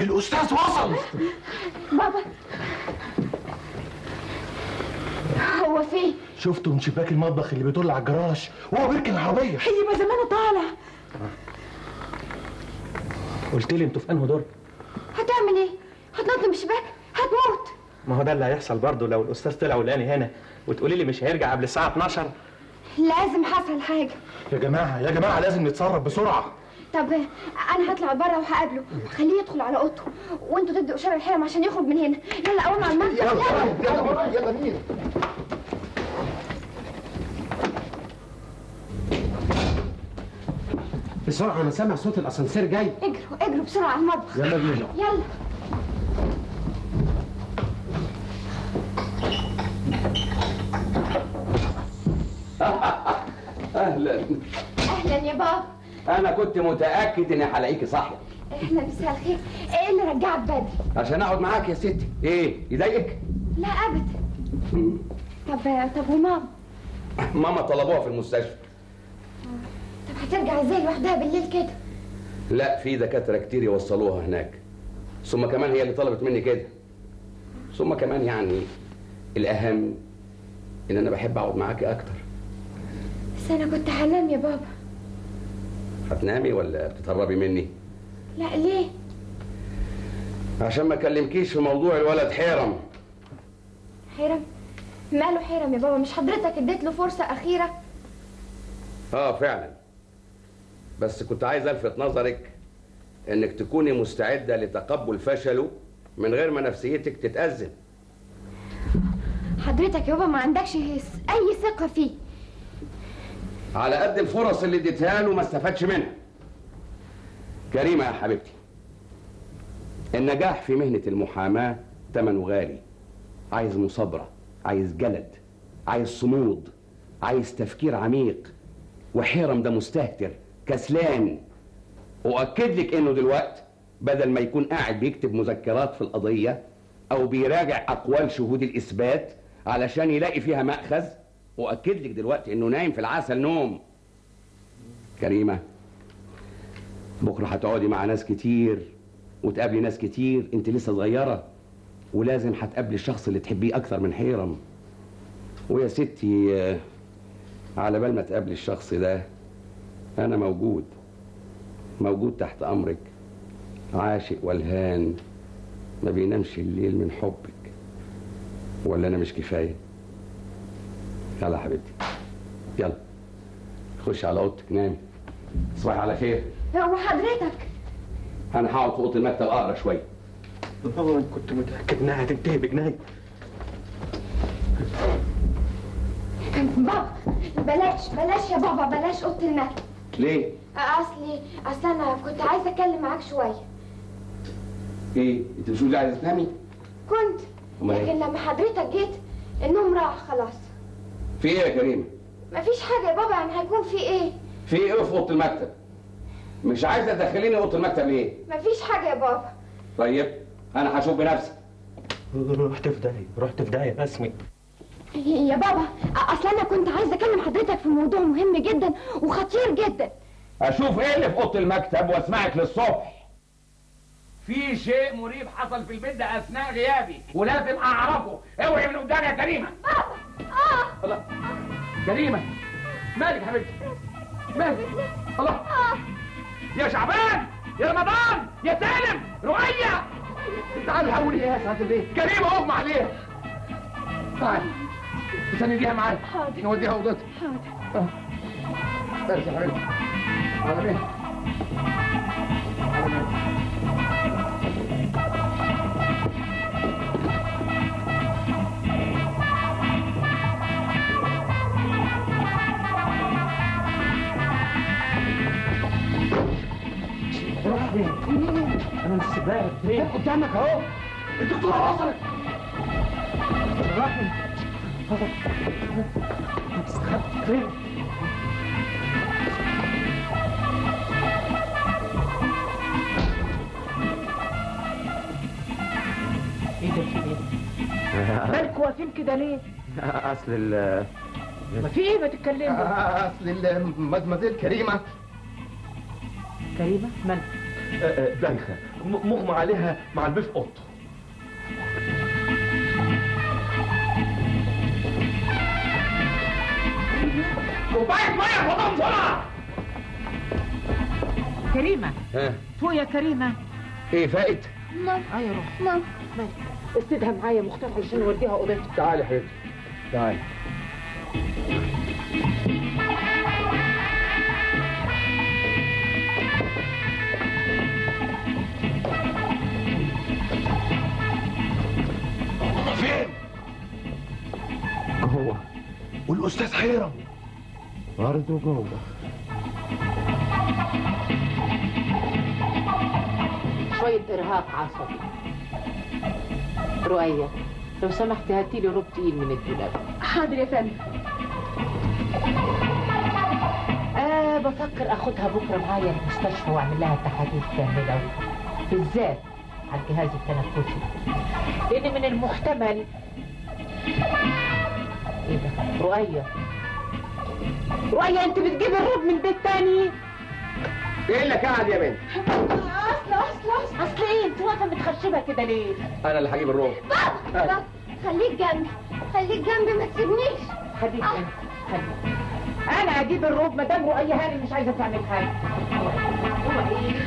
الاستاذ وصل بابا هو فين شفته من شباك المطبخ اللي بيطل على الجراج وهو بيركن العربيه يبقى زمانه طالع قلت لي انتوا في انهي دور هتعمل ايه هتنط من الشباك هتموت ما هو ده اللي هيحصل برضه لو الاستاذ طلع ولاني هنا وتقولي لي مش هيرجع قبل الساعه 12 لازم حصل حاجه يا جماعه يا جماعه لازم نتصرف بسرعه طب انا هطلع بره وهقابله خليه يدخل على اوضته وانتوا تدوا اشاره الحرم عشان يخرج من هنا يلا قوم على المنزل يلا يلا مين بسرعه انا سامع صوت الاسانسير جاي اجروا اجروا بسرعه على المطبخ يلا بينا يلا اهلا اهلا يا بابا انا كنت متاكد اني هلاقيكي صاحيه اهلا مساء الخير ايه اللي رجعك بدري عشان اقعد معاك يا ستي ايه يضايقك لا ابدا طب طب وماما ماما طلبوها في المستشفى طب هترجع ازاي لوحدها بالليل كده لا في دكاتره كتير يوصلوها هناك ثم كمان هي اللي طلبت مني كده ثم كمان يعني الاهم ان انا بحب اقعد معاكي اكتر بس انا كنت هنام يا بابا هتنامي ولا بتتهربي مني لا ليه عشان ما اكلمكيش في موضوع الولد حيرم حيرم ماله حيرم يا بابا مش حضرتك اديت له فرصه اخيره اه فعلا بس كنت عايز الفت نظرك انك تكوني مستعده لتقبل فشله من غير ما نفسيتك تتأزم حضرتك يا بابا ما عندكش هس اي ثقه فيه على قد الفرص اللي اديتها له ما استفادش منها كريمه يا حبيبتي النجاح في مهنه المحاماه ثمنه غالي عايز مثابره عايز جلد عايز صمود عايز تفكير عميق وحيرم ده مستهتر كسلان واكد لك انه دلوقتي بدل ما يكون قاعد بيكتب مذكرات في القضيه او بيراجع اقوال شهود الاثبات علشان يلاقي فيها ماخذ واكد لك دلوقتي انه نايم في العسل نوم كريمه بكره هتقعدي مع ناس كتير وتقابلي ناس كتير انت لسه صغيره ولازم هتقابلي الشخص اللي تحبيه اكثر من حيرم ويا ستي آه، على بال ما تقابلي الشخص ده انا موجود موجود تحت امرك عاشق والهان ما بينامش الليل من حبك ولا انا مش كفايه يلا يا حبيبتي يلا خش على اوضتك نامي تصبحي على خير وحضرتك انا هقعد في اوضه المكتب اقرا شويه بابا كنت متاكد انها هتنتهي بجنايه بابا بلاش بلاش يا بابا بلاش اوضه المكتب ليه اصلي اصل انا كنت عايزه اتكلم معاك شويه ايه انت مش قولي عايزه تنامي كنت أمال إيه؟ لكن لما حضرتك جيت النوم راح خلاص في ايه يا كريمه مفيش حاجه يا بابا يعني هيكون في ايه في ايه في اوضه المكتب مش عايزه تدخليني اوضه المكتب ليه مفيش حاجه يا بابا طيب انا هشوف بنفسي رحت في داهيه رحت في داهيه رسمي يا بابا اصل انا كنت عايزه اكلم حضرتك في موضوع مهم جدا وخطير جدا اشوف ايه اللي في اوضه المكتب واسمعك للصبح في شيء مريب حصل في البيت ده اثناء غيابي ولازم اعرفه اوعي من قدامي يا كريمه الله كريمه مالك يا حبيبتي مالك الله يا شعبان يا رمضان يا سالم رؤية تعالوا حولي ايه يا سعاده البيت كريمه اغمى عليها تعالي تسنديها معايا حاضر. نوديها اوضتها حاضر بس يا حبيبتي على مين على مين راح فين؟ انا مش سباق فين؟ قدامك اهو الدكتوره وصلت راح فين؟ استخبى فين؟ ايه ده في ايه؟ مالكوا واقفين كده ليه؟ اصل ال ما في ايه ما تتكلموا اصل مدمزيل كريمه كريمه مال آه، آه، دايخه م- مغمى عليها مع البيت في اوضته كوبايه ميه فضل بسرعه كريمة ها فوق يا كريمة ايه فائت ماما اي روح ماما استدها معايا مختار علشان نوديها اوضتها تعالي يا حبيبتي تعالي فين جوه والاستاذ حيرم برضه جوه شوية ارهاق عصبي رؤية لو سمحت هاتي لي روب تقيل من الدولاب حاضر يا فندم آه بفكر اخدها بكره معايا المستشفى واعمل لها تحاليل كامله بالذات على الجهاز التنفسي لان من المحتمل ايه ده رؤية رؤية انت بتجيب الروب من بيت تاني ايه اللي قاعد يا بنت اصل اصل اصل اصل ايه انت واقفه متخشبه كده ليه انا اللي هجيب الروح بابا بابا خليك جنبي خليك جنبي ما تسيبنيش خليك انت خليك انا اجيب الروب مدام رؤية هاني مش عايزه تعمل حاجه هو ايه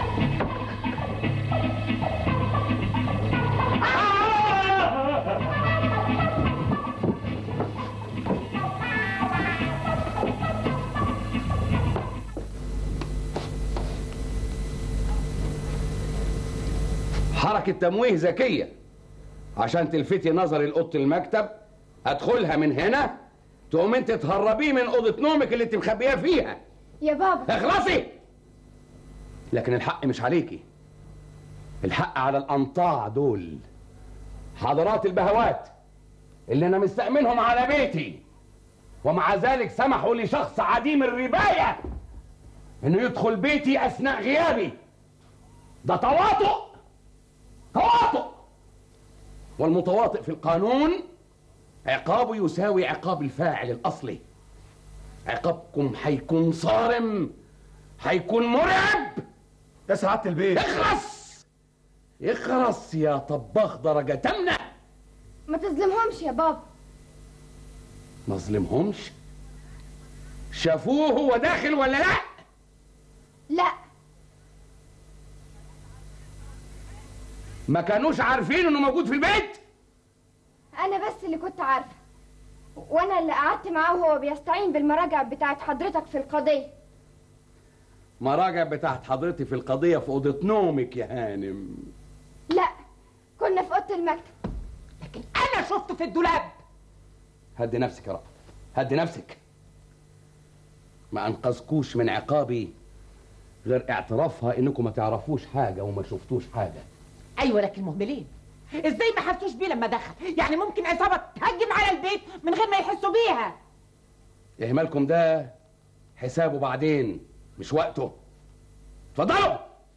حركة تمويه ذكية عشان تلفتي نظري لأوضة المكتب أدخلها من هنا تقوم انت تهربيه من أوضة نومك اللي انت مخبياه فيها يا بابا اخلصي لكن الحق مش عليكي الحق على الأنطاع دول حضرات البهوات اللي أنا مستأمنهم على بيتي ومع ذلك سمحوا لشخص عديم الرباية إنه يدخل بيتي أثناء غيابي ده تواطؤ تواطؤ والمتواطئ في القانون عقابه يساوي عقاب الفاعل الأصلي عقابكم هيكون صارم هيكون مرعب يا سعاده البيت اخرس اخرس يا طباخ درجة تمنع ما تظلمهمش يا بابا ما ظلمهمش شافوه هو داخل ولا لا لا ما كانوش عارفين انه موجود في البيت انا بس اللي كنت عارفه وانا اللي قعدت معاه وهو بيستعين بالمراجع بتاعت حضرتك في القضيه مراجع بتاعت حضرتي في القضية في أوضة نومك يا هانم لا كنا في اوضه المكتب لكن انا شفته في الدولاب هدي نفسك يا رأفت هدي نفسك ما أنقذكوش من عقابي غير اعترافها انكم ما تعرفوش حاجة وما شفتوش حاجة ايوه لكن مهملين ازاي ما حسوش بيه لما دخل يعني ممكن عصابه تهجم على البيت من غير ما يحسوا بيها إهمالكم ده حسابه بعدين مش وقته اتفضلوا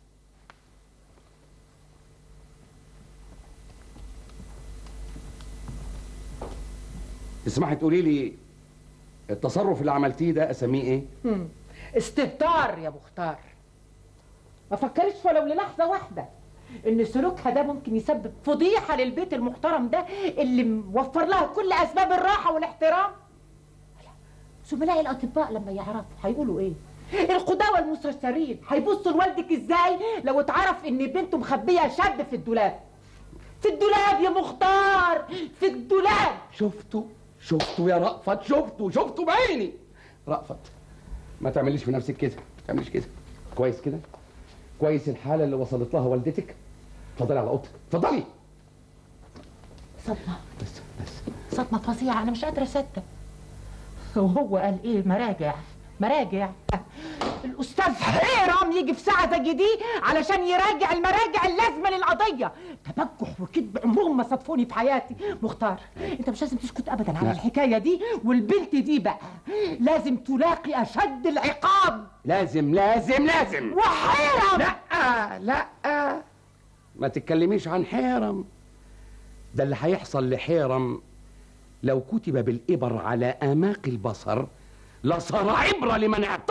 اسمحي تقولي لي التصرف اللي عملتيه ده اسميه ايه؟ هم. استهتار يا مختار ما فكرتش ولو للحظه واحده ان سلوكها ده ممكن يسبب فضيحه للبيت المحترم ده اللي موفر لها كل اسباب الراحه والاحترام زملاء الاطباء لما يعرفوا هيقولوا ايه القضاة والمستشارين هيبصوا لوالدك ازاي لو اتعرف ان بنته مخبيه شاب في الدولاب في الدولاب يا مختار في الدولاب شفتوا شفتوا يا رأفت شفتوا شفتوا بعيني رأفت ما تعمليش في نفسك كده ما تعمليش كده كويس كده كويس الحالة اللي وصلت لها والدتك اتفضلي على اوضتك اتفضلي صدمه بس بس صدمة فظيعة أنا مش قادرة أصدق وهو قال إيه مراجع مراجع الأستاذ حيرام يجي في ساعة زي دي علشان يراجع المراجع اللازمة للقضية تبجح وكذب عمرهم ما صدفوني في حياتي مختار أنت مش لازم تسكت أبدا على لا. الحكاية دي والبنت دي بقى لازم تلاقي أشد العقاب لازم لازم لازم وحيرام لا لا ما تتكلميش عن حيرم ده اللي هيحصل لحيرم لو كتب بالإبر على آماق البصر لصار عبرة لمن اعترف